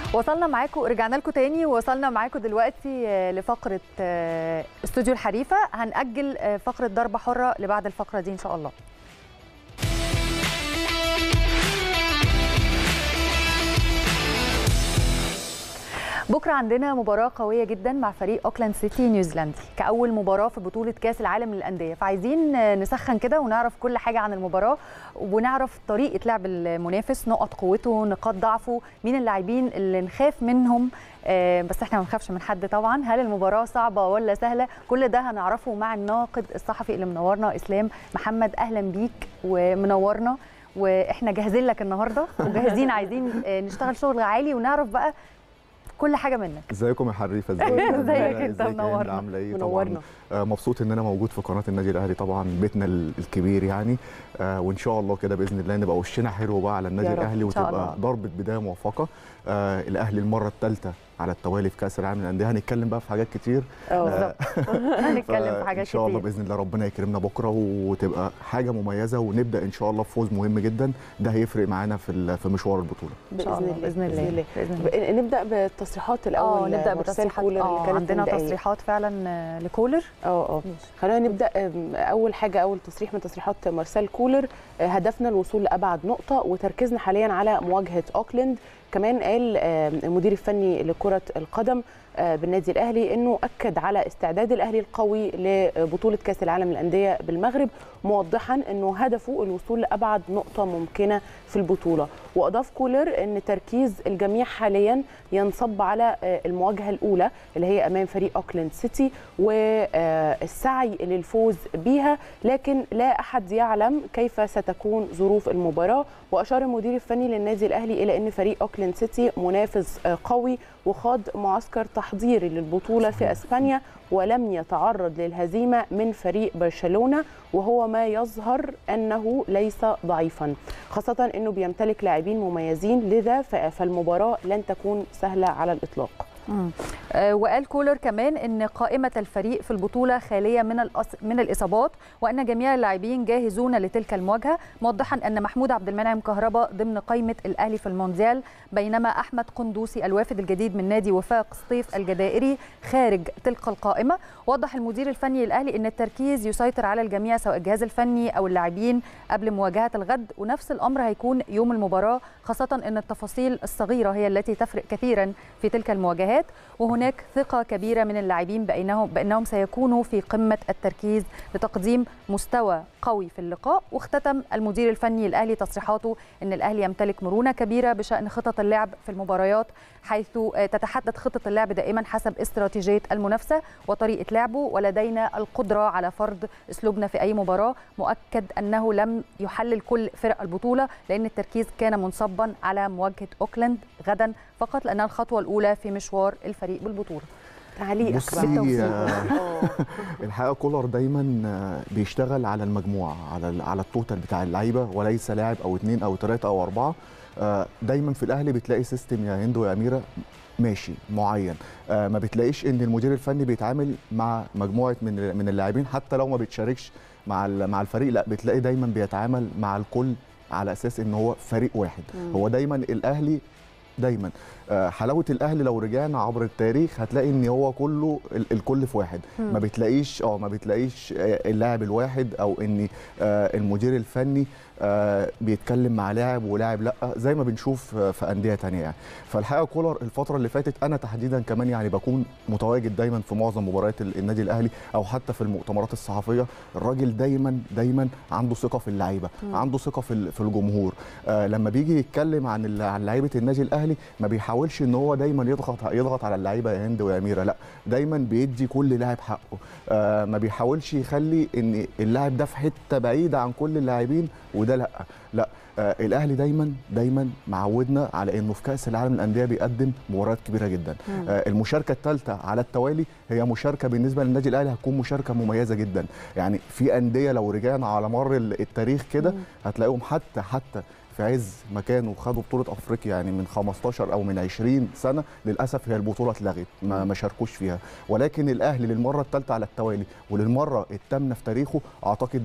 وصلنا معاكم رجعنا لكم تاني ووصلنا معاكم دلوقتي آه، لفقره آه، استوديو الحريفه هنأجل آه، فقره ضربه حره لبعد الفقره دي ان شاء الله بكره عندنا مباراه قويه جدا مع فريق اوكلاند سيتي نيوزيلندي كاول مباراه في بطوله كاس العالم للانديه فعايزين آه، نسخن كده ونعرف كل حاجه عن المباراه ونعرف طريقه لعب المنافس نقط قوته نقاط ضعفه مين اللاعبين اللي نخاف منهم آه، بس احنا ما بنخافش من حد طبعا هل المباراه صعبه ولا سهله كل ده هنعرفه مع الناقد الصحفي اللي منورنا اسلام محمد اهلا بيك ومنورنا واحنا جاهزين لك النهارده وجاهزين عايزين آه، نشتغل شغل عالي ونعرف بقى كل حاجه منك ازيكم يا حريفه ازيك ازيك انت ازيك يا هند؟ منورنا. عامله ايه منورنا. طبعا آه، مبسوط ان انا موجود في قناه النادي الاهلي طبعا بيتنا ال- الكبير يعني آه، وان شاء الله كده باذن الله نبقى وشنا حلو بقى على النادي يا رب، الاهلي إن شاء وتبقى الله. ضربه بدايه موفقه آه، الاهلي المره الثالثه على التوالي في كاس العالم للانديه هنتكلم بقى في حاجات كتير بالظبط هنتكلم في فان حاجات شاء الله كتير باذن الله ربنا يكرمنا بكره وتبقى حاجه مميزه ونبدا ان شاء الله بفوز مهم جدا ده هيفرق معانا في ال- في مشوار البطوله ان شاء الله باذن الله بإذن الله. باذن الله ب- نبدا بالتصريحات اه الاول نبدا مرسال بتصريحات كولر اللي اه كانت عندنا من دقايق. تصريحات فعلا آه، لكولر اه اه خلينا نبدا أم، اول حاجه اول تصريح من تصريحات مارسيل كولر آه، هدفنا الوصول لابعد نقطه وتركيزنا حاليا على مواجهه اوكلاند كمان قال آه، المدير الفني لكره القدم آه، بالنادي الاهلي انه اكد على استعداد الاهلي القوي لبطوله كاس العالم للانديه بالمغرب موضحا انه هدفه الوصول لابعد نقطه ممكنه في البطوله واضاف كولر ان تركيز الجميع حاليا ينصب على آه، المواجهه الاولى اللي هي امام فريق اوكلاند سيتي والسعي للفوز بيها لكن لا احد يعلم كيف ستكون ظروف المباراه واشار المدير الفني للنادي الاهلي الى ان فريق اوكلاند سيتي منافس آه، قوي وخاض معسكر تحضيري للبطوله في اسبانيا ولم يتعرض للهزيمه من فريق برشلونه وهو ما يظهر انه ليس ضعيفا خاصه انه بيمتلك لاعبين مميزين لذا ف- فالمباراه لن تكون سهله على الاطلاق آه، وقال كولر كمان ان قائمه الفريق في البطوله خاليه من الأص... من الاصابات وان جميع اللاعبين جاهزون لتلك المواجهه موضحا ان محمود عبد المنعم كهربا ضمن قائمه الاهلي في المونديال بينما احمد قندوسي الوافد الجديد من نادي وفاق سطيف الجزائري خارج تلك القائمه وضح المدير الفني للاهلي ان التركيز يسيطر على الجميع سواء الجهاز الفني او اللاعبين قبل مواجهه الغد ونفس الامر هيكون يوم المباراه خاصه ان التفاصيل الصغيره هي التي تفرق كثيرا في تلك المواجهات وهناك ثقة كبيرة من اللاعبين بأنهم, بأنهم سيكونوا في قمة التركيز لتقديم مستوى قوي في اللقاء واختتم المدير الفني الأهلي تصريحاته أن الأهلي يمتلك مرونة كبيرة بشأن خطط اللعب في المباريات حيث آه، تتحدد خطة اللعب دائما حسب استراتيجية المنافسة وطريقة لعبه ولدينا القدرة على فرض أسلوبنا في أي مباراة مؤكد أنه لم يحلل كل فرق البطولة لأن التركيز كان منصبا على مواجهة أوكلاند غدا فقط لأنها الخطوة الأولى في مشوار الفريق بالبطولة تعليقك بصي بقى. آه، آه. الحقيقه كولر دايما آه، بيشتغل على المجموعه على ال- على التوتال بتاع اللعيبه وليس لاعب او اثنين او ثلاثه او اربعه آه، دايما في الاهلي بتلاقي سيستم يا هند ويا اميره ماشي معين آه، ما بتلاقيش ان المدير الفني بيتعامل مع مجموعه من من اللاعبين حتى لو ما بيتشاركش مع ال- مع الفريق لا بتلاقي دايما بيتعامل مع الكل على اساس ان هو فريق واحد هو دايما الاهلي دايما آه، حلاوه الاهلي لو رجعنا عبر التاريخ هتلاقي ان هو كله ال- الكل في واحد ما بتلاقيش اه ما بتلاقيش آه، اللاعب الواحد او ان آه، المدير الفني آه، بيتكلم مع لاعب ولاعب لا زي ما بنشوف آه، في انديه تانية يعني فالحقيقه كولر الفتره اللي فاتت انا تحديدا كمان يعني بكون متواجد دايما في معظم مباريات ال- النادي الاهلي او حتى في المؤتمرات الصحفيه الراجل دايما دايما عنده ثقه في اللعيبه عنده ثقه في ال- في الجمهور آه لما بيجي يتكلم عن ال- عن لعيبه النادي الاهلي ما بيحاولش ان هو دايما يضغط يضغط على اللعيبه يا هند ويا اميره لا دايما بيدي كل لاعب حقه آه ما بيحاولش يخلي ان اللاعب ده في حته بعيده عن كل اللاعبين وده لا لا آه الاهلي دايما دايما معودنا على انه في كاس العالم للانديه بيقدم مباريات كبيره جدا آه المشاركه الثالثه على التوالي هي مشاركه بالنسبه للنادي الاهلي هتكون مشاركه مميزه جدا يعني في انديه لو رجعنا على مر ال- التاريخ كده هتلاقيهم حتى حتى في عز ما كانوا خدوا بطوله افريقيا يعني من 15 او من 20 سنه للاسف هي البطوله اتلغت ما, ما شاركوش فيها ولكن الاهلي للمره الثالثه على التوالي وللمره الثامنه في تاريخه اعتقد ده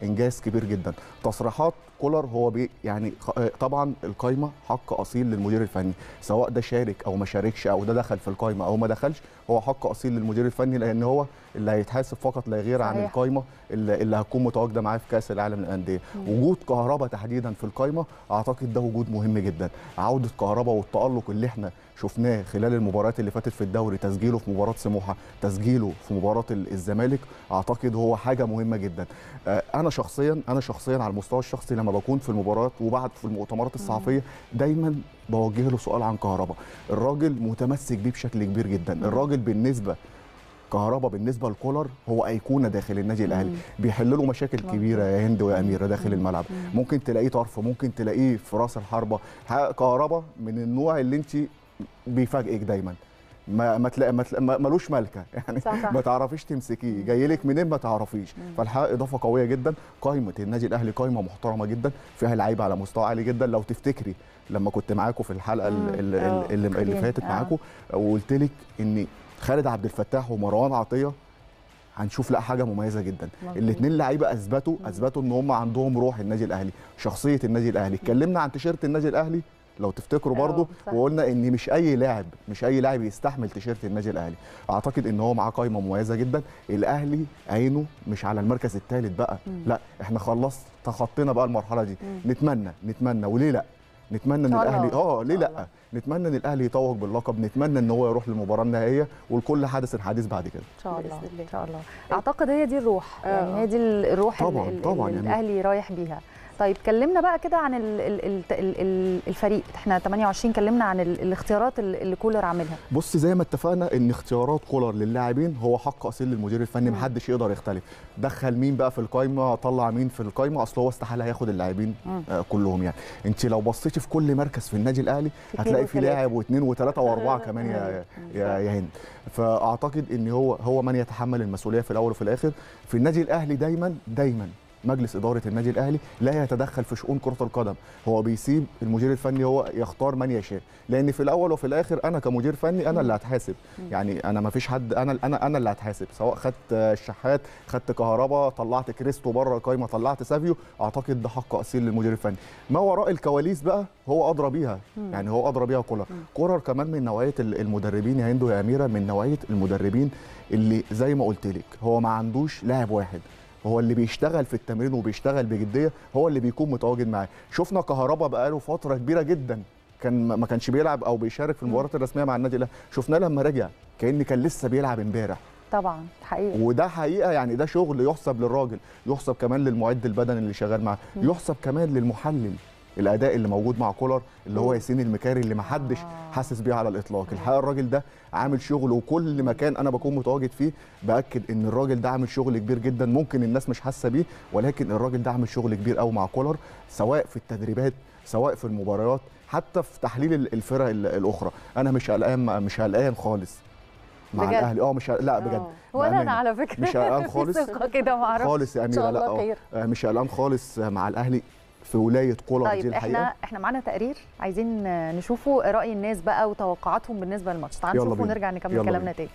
انجاز كبير جدا تصريحات كولر هو بي يعني خ- آه، طبعا القايمه حق اصيل للمدير الفني سواء ده شارك او ما شاركش او ده دخل في القايمه او ما دخلش هو حق اصيل للمدير الفني لان هو اللي هيتحاسب فقط لا غير عن صحيح. القايمه اللي, اللي هتكون متواجده معاه في كاس العالم للانديه وجود كهربا تحديدا في القايمه اعتقد ده وجود مهم جدا عوده كهربا والتالق اللي احنا شفناه خلال المباريات اللي فاتت في الدوري تسجيله في مباراه سموحه تسجيله في مباراه ال- الزمالك اعتقد هو حاجه مهمه جدا آه، انا شخصيا انا شخصيا على المستوى الشخصي لما بكون في المباريات وبعد في المؤتمرات الصحفيه دايما بوجه له سؤال عن كهربا الراجل متمسك بيه بشكل كبير جدا الراجل بالنسبه كهربا بالنسبه لكولر هو ايقونه داخل النادي الاهلي بيحل له مشاكل كبيره يا هند ويا اميره داخل الملعب ممكن تلاقيه طرف ممكن تلاقيه في راس الحربه ح- كهربا من النوع اللي انت بيفاجئك دايما ما ما تلاقي ما تلاقي ما- ملوش ملكه يعني صح، صح. ما تعرفيش تمسكيه جاي لك منين ما تعرفيش فالحقيقه اضافه قويه جدا قائمه النادي الاهلي قائمه محترمه جدا فيها لعيبه على مستوى عالي جدا لو تفتكري لما كنت معاكم في الحلقه ال- ال- آه، ال- اللي, اللي فاكرين. فاتت آه. معاكم وقلت لك ان خالد عبد الفتاح ومروان عطيه هنشوف لا حاجه مميزه جدا مظبوط. الاثنين لعيبه اثبتوا اثبتوا ان هم عندهم روح النادي الاهلي شخصيه النادي الاهلي اتكلمنا عن تيشيرت النادي الاهلي لو تفتكروا آه، برضو صح. وقلنا ان مش اي لاعب مش اي لاعب يستحمل تيشيرت النادي الاهلي اعتقد ان هو معاه قائمه مميزه جدا الاهلي عينه مش على المركز الثالث بقى لا احنا خلاص تخطينا بقى المرحله دي نتمنى نتمنى وليه لا نتمنى ان إن شاء الله. الاهلي اه ليه إن شاء لا نتمنى ان الاهلي يتوج باللقب نتمنى ان هو يروح للمباراه النهائيه ولكل حدث حديث بعد كده ان شاء الله بإذن الله. ان شاء الله اعتقد هي دي الروح آه. يعني هي دي الروح طبعاً، اللي, طبعاً اللي يعني. الاهلي رايح بيها طيب كلمنا بقى كده عن ال ال ال ال ال الفريق احنا 28 كلمنا عن ال الاختيارات اللي اللي كولر عاملها بص زي ما اتفقنا ان اختيارات كولر للاعبين هو حق اصيل للمدير الفني محدش يقدر يختلف دخل مين بقى في القايمه طلع مين في القايمه اصل هو استحاله هياخد اللاعبين آه كلهم يعني انت لو بصيتي في كل مركز في النادي الاهلي اتنين هتلاقي في وتلاتة. لاعب واثنين وثلاثه واربعه كمان يا يا, يا هند فاعتقد ان هو هو من يتحمل المسؤوليه في الاول وفي الاخر في النادي الاهلي دايما دايما مجلس اداره النادي الاهلي لا يتدخل في شؤون كره القدم هو بيسيب المدير الفني هو يختار من يشاء لان في الاول وفي الاخر انا كمدير فني انا اللي هتحاسب يعني انا ما فيش حد انا انا انا اللي هتحاسب سواء خدت الشحات خدت كهربا طلعت كريستو بره القايمه طلعت سافيو اعتقد ده حق اصيل للمدير الفني ما وراء الكواليس بقى هو ادرى بيها يعني هو ادرى بيها كولر كولر كمان من نوعيه ال- المدربين يا هندو يا اميره من نوعيه المدربين اللي زي ما قلت لك هو ما عندوش لاعب واحد هو اللي بيشتغل في التمرين وبيشتغل بجديه هو اللي بيكون متواجد معاه شفنا كهربا بقاله فتره كبيره جدا كان ما كانش بيلعب او بيشارك في المباريات الرسميه مع النادي الاهلي شفناه لما رجع كان كان لسه بيلعب امبارح طبعا حقيقي وده حقيقه يعني ده شغل يحسب للراجل يحسب كمان للمعد البدني اللي شغال معاه يحسب كمان للمحلل الاداء اللي موجود مع كولر اللي هو ياسين المكاري اللي ما حدش حاسس بيه على الاطلاق الحقيقه الراجل ده عامل شغل وكل مكان انا بكون متواجد فيه باكد ان الراجل ده عامل شغل كبير جدا ممكن الناس مش حاسه بيه ولكن الراجل ده عامل شغل كبير قوي مع كولر سواء في التدريبات سواء في المباريات حتى في تحليل ال- الفرق ال- الاخرى انا مش قلقان مش قلقان خالص مع بجد؟ الاهلي اه مش قلق- لا بجد آه. ولا بأمانة. انا على فكره مش قلقان في خالص. ثقة كده ما اعرفش خالص يا ان شاء اميره لا الله آه. خير آه، مش قلقان خالص مع الاهلي في ولايه كولر دي طيب الحقيقه احنا احنا معانا تقرير عايزين نشوفه راي الناس بقى وتوقعاتهم بالنسبه للماتش تعالوا يلا نشوفه بينا. ونرجع نكمل يلا كلامنا بينا. تاني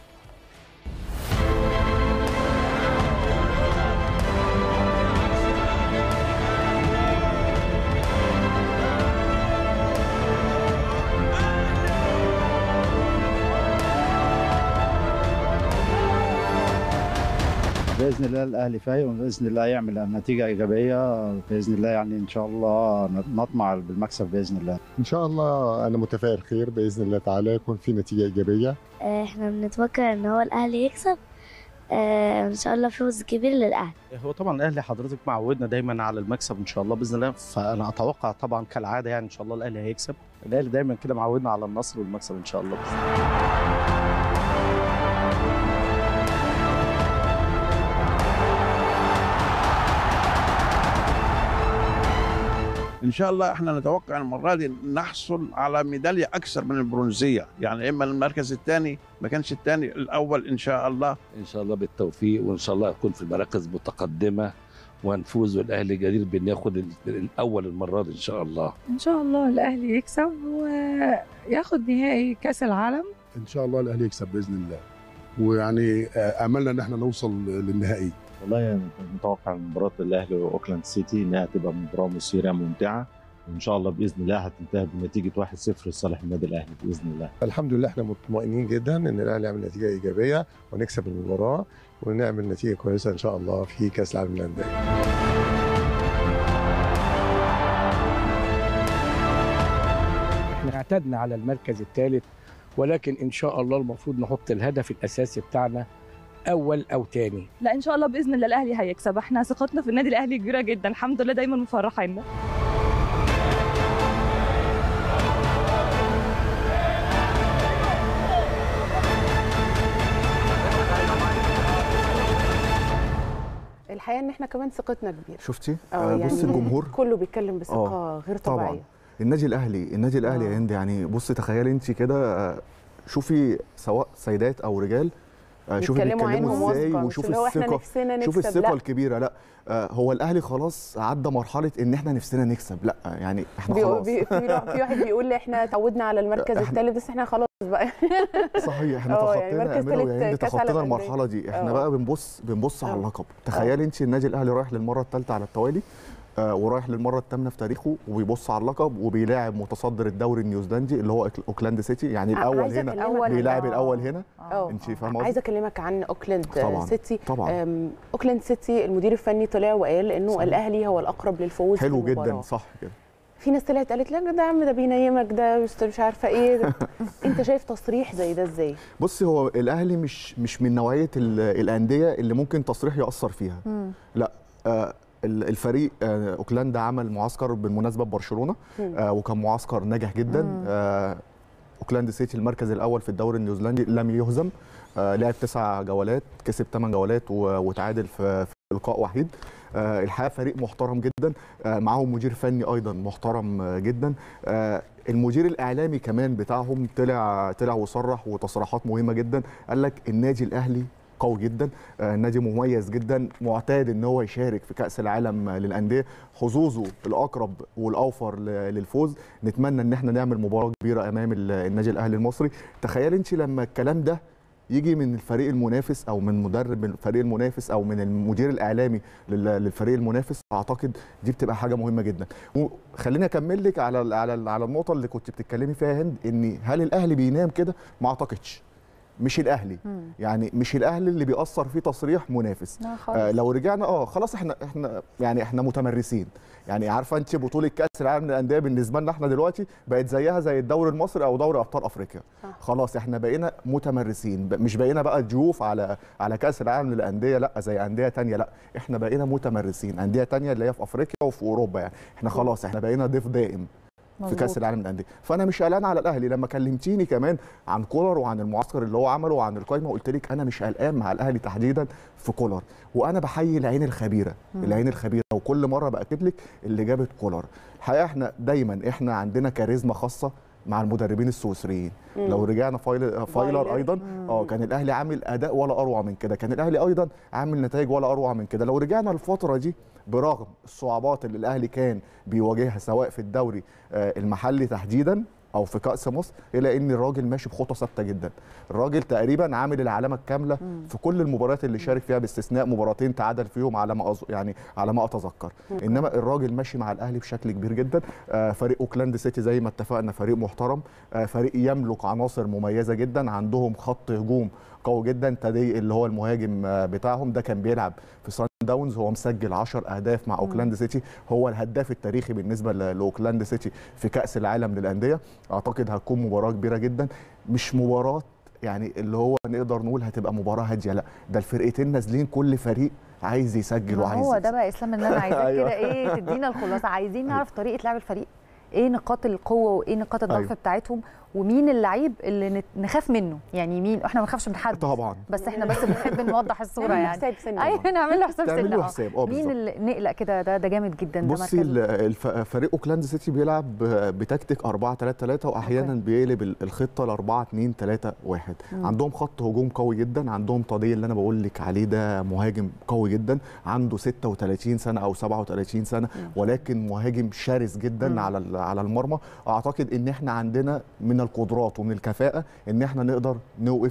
باذن الله الاهلي فايق وباذن الله يعمل نتيجه ايجابيه باذن الله يعني ان شاء الله نطمع بالمكسب باذن الله ان شاء الله انا متفائل خير باذن الله تعالى يكون في نتيجه ايجابيه آه، احنا بنتوقع ان هو الاهلي يكسب آه، ان شاء الله فوز كبير للاهلي هو طبعا الاهلي حضرتك معودنا دايما على المكسب ان شاء الله باذن الله فانا اتوقع طبعا كالعاده يعني ان شاء الله الاهلي هيكسب الاهلي دايما كده معودنا على النصر والمكسب ان شاء الله بإذن الله. ان شاء الله احنا نتوقع المره دي نحصل على ميداليه اكثر من البرونزيه يعني اما المركز الثاني ما كانش الثاني الاول ان شاء الله ان شاء الله بالتوفيق وان شاء الله يكون في المراكز متقدمه وهنفوز والاهلي جدير بان ياخد ال- الاول المره دي ان شاء الله ان شاء الله الاهلي يكسب وياخد نهائي كاس العالم ان شاء الله الاهلي يكسب باذن الله ويعني آه، املنا ان احنا نوصل للنهائي والله يعني متوقع مباراة الأهلي وأوكلاند سيتي إنها تبقى مباراة مثيرة ممتعة وإن شاء الله بإذن الله هتنتهي بنتيجة 1-0 لصالح النادي الأهلي بإذن الله. الحمد لله احنا مطمئنين جدا ان الاهلي يعمل نتيجه ايجابيه ونكسب المباراه ونعمل نتيجه كويسه ان شاء الله في كاس العالم للانديه احنا اعتدنا على المركز الثالث ولكن ان شاء الله المفروض نحط الهدف الاساسي بتاعنا اول او تاني لا ان شاء الله باذن الله الاهلي هيكسب احنا ثقتنا في النادي الاهلي كبيره جدا الحمد لله دايما مفرحانا الحقيقه ان احنا كمان ثقتنا كبيره شفتي اه آه، يعني بص الجمهور كله بيتكلم بثقه آه، غير طبعا طبيعيه النادي الاهلي النادي الاهلي يا هند يعني بص تخيلي انت كده آه، شوفي سواء سيدات او رجال آه، شوفي بيتكلموا عينهم بيتكلموا ازاي واثقة، مش وشوفي اللي هو إحنا الثقه نفسنا شوفي نكسب، الثقه لا. الكبيره لا آه، هو الاهلي خلاص عدى مرحله ان احنا نفسنا نكسب لا يعني احنا بيقول- خلاص بي- في في واحد بيقول لي احنا تعودنا على المركز إحنا- الثالث بس احنا خلاص بقى صحيح احنا اه يعني تخطينا مركز اعملوا ثالث يا هند كاس عالم تخطينا أندية. المرحله دي احنا اه. بقى بنبص بنبص على اه. اللقب تخيلي انت النادي الاهلي رايح للمره الثالثه على التوالي آه، ورايح للمره الثامنه في تاريخه وبيبص على اللقب وبيلاعب متصدر الدوري النيوزيلندي اللي هو أوك- اوكلاند سيتي يعني ع- الاول عايزة هنا أكلمك- بيلاعب آه. الاول هنا اه انت فاهمه عايزه قصدي؟ اكلمك عن اوكلاند طبعاً، سيتي طبعاً. أم، اوكلاند سيتي المدير الفني طلع وقال انه صحيح. الاهلي هو الاقرب للفوز حلو في المباراة. جدا صح كده في ناس طلعت قالت لا ده يا عم ده بينيمك ده مش مش عارفه ايه انت شايف تصريح زي ده ازاي بص هو الاهلي مش مش من نوعيه ال- الانديه اللي ممكن تصريح ياثر فيها لا آه، ال- الفريق آه، اوكلاند عمل معسكر بالمناسبه ببرشلونه مم. آه، وكان معسكر ناجح جدا مم. آه، اوكلاند سيتي المركز الاول في الدوري النيوزيلندي لم يهزم آه، لعب تسع جولات كسب ثمان جولات و- وتعادل في في لقاء وحيد آه، الحقيقه فريق محترم جدا آه، معاهم مدير فني ايضا محترم آه، جدا آه، المدير الاعلامي كمان بتاعهم طلع طلع وصرح وتصريحات مهمه جدا قال لك النادي الاهلي قوي جدا آه، نادي مميز جدا معتاد ان هو يشارك في كاس العالم آه، للانديه حظوظه الاقرب والاوفر ل- للفوز نتمنى ان احنا نعمل مباراه كبيره امام ال- النادي الاهلي المصري تخيل انت لما الكلام ده يجي من الفريق المنافس او من مدرب من الفريق المنافس او من المدير الاعلامي لل- للفريق المنافس اعتقد دي بتبقى حاجه مهمه جدا وخليني اكمل لك على ال- على ال- على النقطه اللي كنت بتتكلمي فيها يا هند ان هل الاهلي بينام كده ما اعتقدش مش الاهلي مم. يعني مش الاهلي اللي بيأثر فيه تصريح منافس لا خالص. آه لو رجعنا اه خلاص احنا احنا يعني احنا متمرسين يعني عارفه انت بطوله كاس العالم للانديه بالنسبه لنا احنا دلوقتي بقت زيها زي الدوري المصري او دوري ابطال افريقيا صح. خلاص احنا بقينا متمرسين ب- مش بقينا بقى ضيوف على على كاس العالم للانديه لا زي انديه تانية لا احنا بقينا متمرسين انديه تانية اللي هي في افريقيا وفي اوروبا يعني احنا خلاص احنا بقينا ضيف دائم في مظبوط. كاس العالم للانديه فانا مش قلقان على الاهلي لما كلمتيني كمان عن كولر وعن المعسكر اللي هو عمله وعن القايمه قلت لك انا مش قلقان مع الاهلي تحديدا في كولر وانا بحيي العين الخبيره مم. العين الخبيره وكل مره باكد لك اللي جابت كولر الحقيقه احنا دايما احنا عندنا كاريزما خاصه مع المدربين السويسريين مم. لو رجعنا فايل فايلر فايلر. ايضا اه كان الاهلي عامل اداء ولا اروع من كده كان الاهلي ايضا عامل نتائج ولا اروع من كده لو رجعنا الفتره دي برغم الصعوبات اللي الاهلي كان بيواجهها سواء في الدوري آه، المحلي تحديدا او في كاس مصر الى ان الراجل ماشي بخطى ثابته جدا الراجل تقريبا عامل العلامه الكامله في كل المباريات اللي شارك فيها باستثناء مباراتين تعادل فيهم على ما أظ... يعني على ما اتذكر مم. انما الراجل ماشي مع الاهلي بشكل كبير جدا آه، فريق اوكلاند سيتي زي ما اتفقنا فريق محترم آه، فريق يملك عناصر مميزه جدا عندهم خط هجوم قوي جدا تدي اللي هو المهاجم آه، بتاعهم ده كان بيلعب في سان داونز هو مسجل 10 اهداف مع اوكلاند سيتي هو الهداف التاريخي بالنسبه ل- لاوكلاند سيتي في كاس العالم للانديه اعتقد هتكون مباراه كبيره جدا مش مباراه يعني اللي هو نقدر نقول هتبقى مباراه هاديه لا ده الفرقتين نازلين كل فريق عايز يسجل ما وعايز هو يكسب. ده بقى اسلام اللي انا عايزاك أيوة. كده ايه تدينا الخلاصه عايزين نعرف طريقه لعب الفريق ايه نقاط القوه وايه نقاط الضعف أيوة. بتاعتهم ومين اللعيب اللي نت- نخاف منه يعني مين احنا ما نخافش من حد طبعا بس احنا بس بنحب نوضح الصوره نعمل له يعني حساب سنة. ايوه نعمل له حساب تعمل له سنه آه. حساب، آه، مين بالظبط. اللي نقلق كده ده ده جامد جدا ده بصي مركزه. ال- الف- فريق اوكلاند سيتي بيلعب بتكتيك 4 3 3 واحيانا بيقلب ال- الخطه ل 4 2 3 1 مم. عندهم خط هجوم قوي جدا عندهم طاديه اللي انا بقول لك عليه ده مهاجم قوي جدا عنده 36 سنه او 37 سنه ولكن مهاجم شرس جدا مم. على ال- على المرمى اعتقد ان احنا عندنا من القدرات ومن الكفاءه ان احنا نقدر نوقف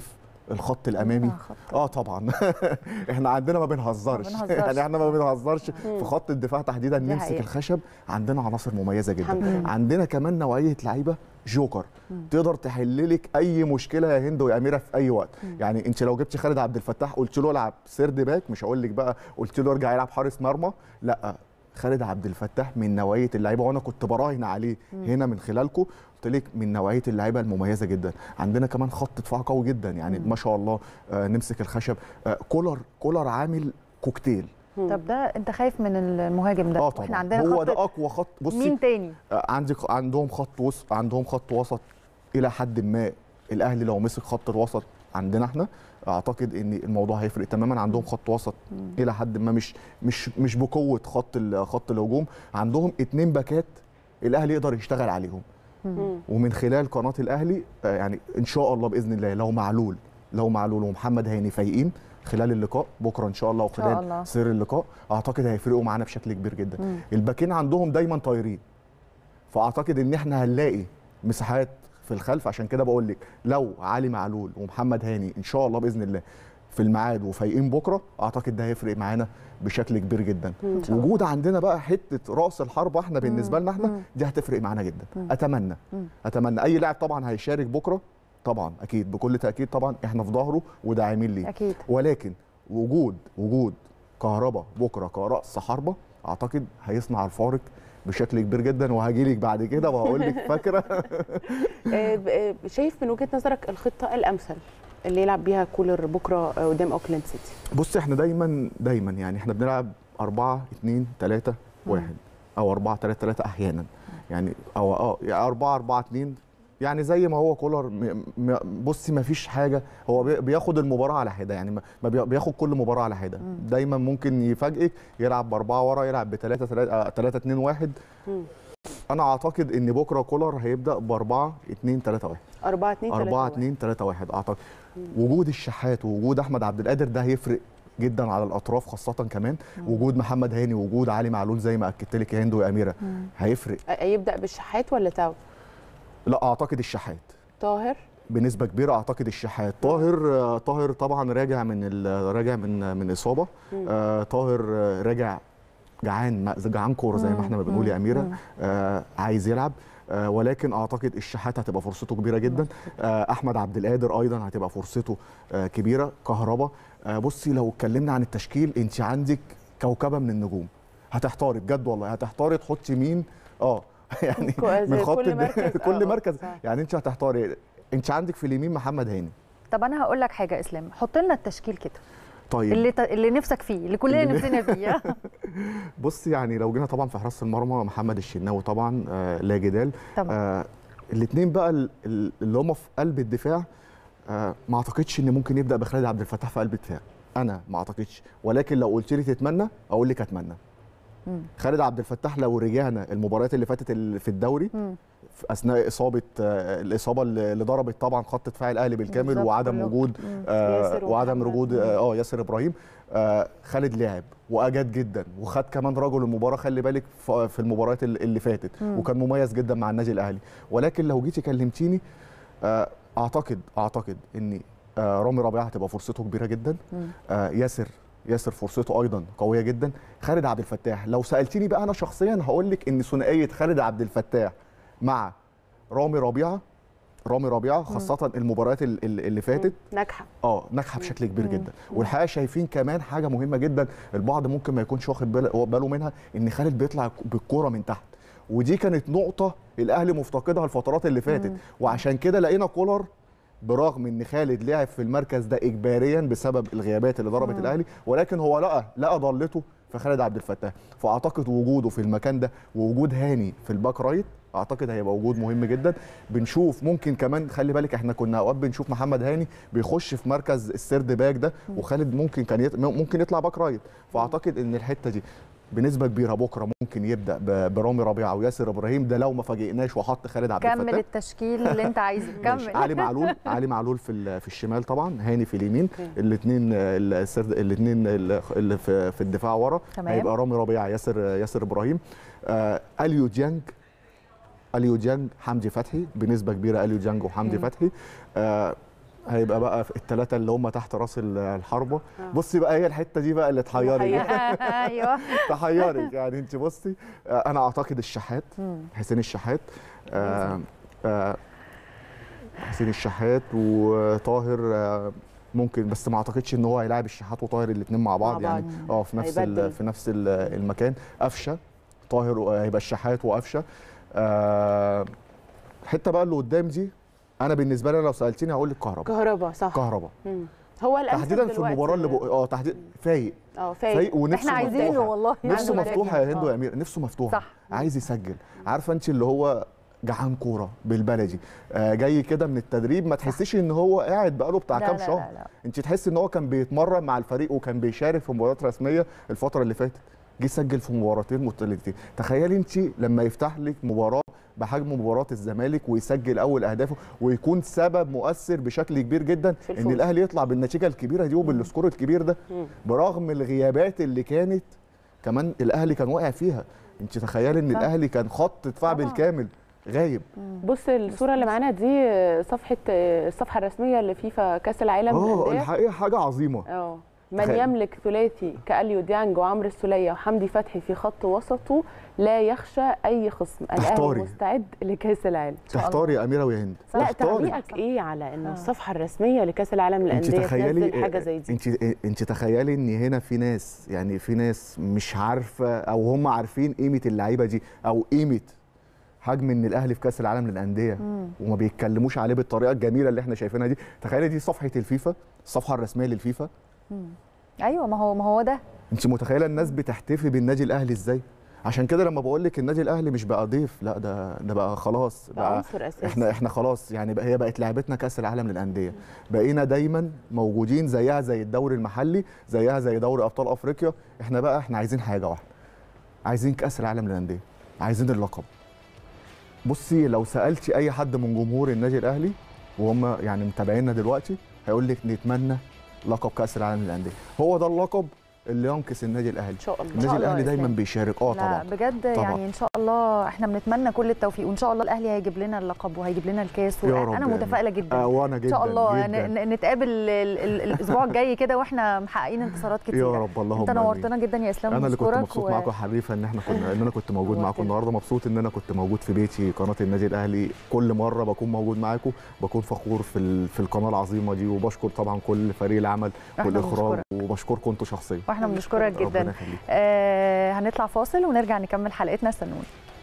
الخط الامامي اه طبعا احنا عندنا ما بنهزرش ما بنهزرش. يعني احنا ما بنهزرش مم. في خط الدفاع تحديدا دي نمسك حقيقة. الخشب عندنا عناصر مميزه الحمد جدا لله. عندنا كمان نوعيه لعيبه جوكر مم. تقدر تحل لك اي مشكله يا هند ويا اميره في اي وقت مم. يعني انت لو جبت خالد عبد الفتاح قلت له العب سيرد باك مش هقول لك بقى قلت له ارجع يلعب حارس مرمى لا خالد عبد الفتاح من نوعيه اللعيبه وانا كنت براهن عليه مم. هنا من خلالكم قلت لك من نوعيه اللعيبه المميزه جدا عندنا كمان خط دفاع قوي جدا يعني مم. ما شاء الله آه نمسك الخشب آه كولر كولر عامل كوكتيل طب ده انت خايف من المهاجم ده اه واحنا طبعا عندنا هو خط ده اقوى خط بصي مين تاني آه، عندك عندهم خط وسط عندهم خط وسط الى حد ما الاهلي لو مسك خط الوسط عندنا احنا اعتقد ان الموضوع هيفرق تماما عندهم خط وسط مم. الى حد ما مش مش مش بقوه خط ال- خط الهجوم عندهم اتنين باكات الاهلي يقدر يشتغل عليهم مم. ومن خلال قناه الاهلي آه، يعني ان شاء الله باذن الله لو معلول لو معلول ومحمد هاني فايقين خلال اللقاء بكره ان شاء الله شاء الله. وخلال سير اللقاء اعتقد هيفرقوا معانا بشكل كبير جدا مم. الباكين عندهم دايما طايرين فاعتقد ان احنا هنلاقي مساحات في الخلف عشان كده بقول لك لو علي معلول ومحمد هاني ان شاء الله باذن الله في الميعاد وفايقين بكره اعتقد ده هيفرق معانا بشكل كبير جدا إن شاء الله. وجود عندنا بقى حته راس الحربه احنا بالنسبه لنا مم. احنا دي هتفرق معانا جدا مم. اتمنى مم. اتمنى اي لاعب طبعا هيشارك بكره طبعا اكيد بكل تاكيد طبعا احنا في ظهره وداعمين ليه اكيد ولكن وجود وجود كهربا بكره كراس حربه اعتقد هيصنع الفارق بشكل كبير جدا وهاجي لك بعد كده وهقول لك فاكره آه، ب- آه، شايف من وجهه نظرك الخطه الامثل اللي يلعب بيها كولر بكره آه، قدام اوكلاند سيتي بص احنا دايما دايما يعني احنا بنلعب 4 2 3 1 او 4 3 3 احيانا يعني او اه يعني 4 4 2 يعني زي ما هو كولر م- م- بصي ما فيش حاجه هو بي- بياخد المباراه على حده يعني ما ما بي- بياخد كل مباراه على حده دايما ممكن يفاجئك يلعب باربعه ورا يلعب بثلاثه 3 2 1 مم. انا اعتقد ان بكره كولر هيبدا ب 4 2 3 1 4 2 3 4 2 3 1 اعتقد وجود الشحات ووجود احمد عبد القادر ده هيفرق جدا على الاطراف خاصه كمان وجود محمد هاني وجود علي معلول زي ما اكدت لك يا هند ويا اميره هيفرق يبدا بالشحات ولا تاو لا اعتقد الشحات طاهر بنسبه كبيره اعتقد الشحات طاهر آه، طاهر طبعا راجع من ال- راجع من من اصابه مم. آه، طاهر آه، راجع جعان ما- جعان كوره زي ما احنا ما بنقول يا اميره آه، عايز يلعب آه، ولكن اعتقد الشحات هتبقى فرصته كبيره جدا آه، احمد عبد القادر ايضا هتبقى فرصته آه، كبيره كهربا آه، بصي لو اتكلمنا عن التشكيل انت عندك كوكبه من النجوم هتحتاري بجد والله هتحتاري تحطي مين اه يعني كو- زي من خط كل الد- مركز، كل آه، مركز صح. يعني انت هتحتاري انت عندك في اليمين محمد هاني طب انا هقول لك حاجه اسلام حط لنا التشكيل كده طيب اللي ت... اللي نفسك فيه اللي كلنا اللي- نفسنا فيه بص يعني لو جينا طبعا في حراسه المرمى محمد الشناوي طبعا آه لا جدال طبعا. آه الاثنين بقى ال- ال- اللي هم في قلب الدفاع آه ما اعتقدش ان ممكن يبدا بخالد عبد الفتاح في قلب الدفاع انا ما اعتقدش ولكن لو قلت لي تتمنى اقول لك اتمنى مم. خالد عبد الفتاح لو رجعنا المباريات اللي فاتت ال- في الدوري مم. في اثناء اصابه آه، الاصابه اللي اللي ضربت طبعا خط دفاع الاهلي بالكامل بالظبط، وعدم كلهم. وجود مم. آه ياسر وعدم ومحمد. وجود اه آه، ياسر ابراهيم آه خالد لعب واجاد جدا وخد كمان رجل المباراه خلي بالك ف- في المباريات اللي اللي فاتت مم. وكان مميز جدا مع النادي الاهلي ولكن لو جيتي كلمتيني آه اعتقد اعتقد ان آه رامي ربيعه هتبقى فرصته كبيره جدا مم. آه ياسر ياسر فرصته ايضا قويه جدا خالد عبد الفتاح لو سالتني بقى انا شخصيا هقول لك ان ثنائيه خالد عبد الفتاح مع رامي ربيعه رامي ربيعه خاصه المباريات ال- ال- اللي فاتت ناجحه اه ناجحه بشكل كبير مم. جدا والحقيقه شايفين كمان حاجه مهمه جدا البعض ممكن ما يكونش واخد باله باله منها ان خالد بيطلع بالكوره من تحت ودي كانت نقطه الاهلي مفتقدها الفترات اللي فاتت مم. وعشان كده لقينا كولر برغم ان خالد لعب في المركز ده اجباريا بسبب الغيابات اللي ضربت مم. الاهلي ولكن هو لقى لقى ضلته في خالد عبد الفتاح فاعتقد وجوده في المكان ده ووجود هاني في الباك رايت اعتقد هيبقى وجود مهم جدا بنشوف ممكن كمان خلي بالك احنا كنا اوقات بنشوف محمد هاني بيخش في مركز السرد باك ده وخالد ممكن كان يط... ممكن يطلع باك رايت فاعتقد ان الحته دي بنسبه كبيره بكره ممكن يبدا ب- برامي ربيعه وياسر ابراهيم ده لو ما فاجئناش وحط خالد عبد كمل الفتاح التشكيل اللي انت عايزه ماشي. كمل علي معلول علي معلول في ال- في الشمال طبعا هاني في اليمين أوكي. الاثنين الاثنين اللي في في الدفاع ورا تمام. هيبقى رامي ربيعه ياسر ياسر ابراهيم آه اليو ديانج اليو ديانج حمدي فتحي بنسبه كبيره اليو ديانج وحمدي مم. فتحي آه هيبقى بقى الثلاثه اللي هم تحت راس ال- الحربه آه. بصي بقى هي الحته دي بقى اللي تحيرك ايوه تحيرك يعني انت بصي آه، انا اعتقد الشحات مم. حسين الشحات آه، آه، حسين الشحات وطاهر آه، ممكن بس ما اعتقدش ان هو هيلاعب الشحات وطاهر الاثنين مع بعض مع يعني بعض. اه في نفس ال- هيبدل. في نفس ال- المكان قفشه طاهر و- هيبقى الشحات وقفشه آه، الحته بقى اللي قدام دي انا بالنسبه لي لو سالتني هقول لك كهرباء كهربا صح كهرباء مم. هو الانسب تحديدا في دلوقتي. المباراه اللي بق... اه تحديد فايق اه فايق فايق ونفسه احنا عايزينه مفتوحة. والله نفسه عنده مفتوحه يا مزاج. هند آه. يا امير نفسه مفتوحه صح. عايز يسجل عارفه انت اللي هو جعان كوره بالبلدي آه جاي كده من التدريب ما تحسيش ان هو قاعد بقاله بتاع لا كام لا شهر لا لا. انت تحس ان هو كان بيتمرن مع الفريق وكان بيشارك في مباريات رسميه الفتره اللي فاتت جه سجل في مباراتين مختلفتين تخيلي انت لما يفتح لك مباراه بحجم مباراه الزمالك ويسجل اول اهدافه ويكون سبب مؤثر بشكل كبير جدا في ان الفوز. الاهلي يطلع بالنتيجه الكبيره دي وبالسكور الكبير ده مم. برغم الغيابات اللي كانت كمان الاهلي كان واقع فيها انت تخيلي ان صح. الاهلي كان خط دفاع طبعاً. بالكامل غايب بص الصوره اللي معانا دي آه، صفحه آه، الصفحه الرسميه لفيفا كاس العالم اه للانديه الحقيقه حاجه عظيمه اه من تخيل. يملك ثلاثي كاليو ديانج وعمرو السوليه وحمدي فتحي في خط وسطه لا يخشى اي خصم الاهلي تحتاري. مستعد لكاس العالم تحتاري يا اميره ويا هند لا تحتاري تعليقك ايه على ان آه. الصفحه الرسميه لكاس العالم انت للانديه تخيلي تنزل حاجه زي دي انت انت تخيلي ان هنا في ناس يعني في ناس مش عارفه او هم عارفين قيمه اللعيبه دي او قيمه حجم ان الاهلي في كاس العالم للانديه مم. وما بيتكلموش عليه بالطريقه الجميله اللي احنا شايفينها دي تخيلي دي صفحه الفيفا الصفحه الرسميه للفيفا مم. ايوه ما هو ما هو ده انت متخيله الناس بتحتفي بالنادي الاهلي ازاي عشان كده لما بقول لك النادي الاهلي مش بقى ضيف لا ده ده بقى خلاص بقى عنصر اساسي احنا احنا خلاص يعني بقى هي بقت لعبتنا كاس العالم للانديه بقينا دايما موجودين زيها زي الدوري المحلي زيها زي دوري ابطال افريقيا احنا بقى احنا عايزين حاجه واحده عايزين كاس العالم للانديه عايزين اللقب بصي لو سالتي اي حد من جمهور النادي الاهلي وهم يعني متابعينا دلوقتي هيقول لك نتمنى لقب كاس العالم للانديه هو ده اللقب اللي ينقذ النادي الاهلي ان شاء الله النادي الله الاهلي يا دايما إسلام. بيشارك اه لا طبعا بجد طبعاً. يعني ان شاء الله احنا بنتمنى كل التوفيق وان شاء الله الاهلي هيجيب لنا اللقب وهيجيب لنا الكاس يا رب انا يعني. متفائله جدا آه وانا جدا ان شاء الله جدا. ن- ن- نتقابل ال- ال- الاسبوع الجاي كده واحنا محققين انتصارات كتير يا رب اللهم انت آمين. نورتنا جدا يا اسلام انا اللي كنت ونشكرك مبسوط و- معاكم يا حريفه ان احنا كنا ان انا كنت موجود معاكم نورتنا. النهارده مبسوط ان انا كنت موجود في بيتي قناه النادي الاهلي كل مره بكون موجود معاكم بكون فخور في ال- في القناه العظيمه دي وبشكر طبعا كل فريق العمل إحنا والاخراج بنشكرك. وبشكركم انتوا شخصيا واحنا بنشكرك ربنا جدا يخليك آه هنطلع فاصل ونرجع نكمل حلقتنا استنونا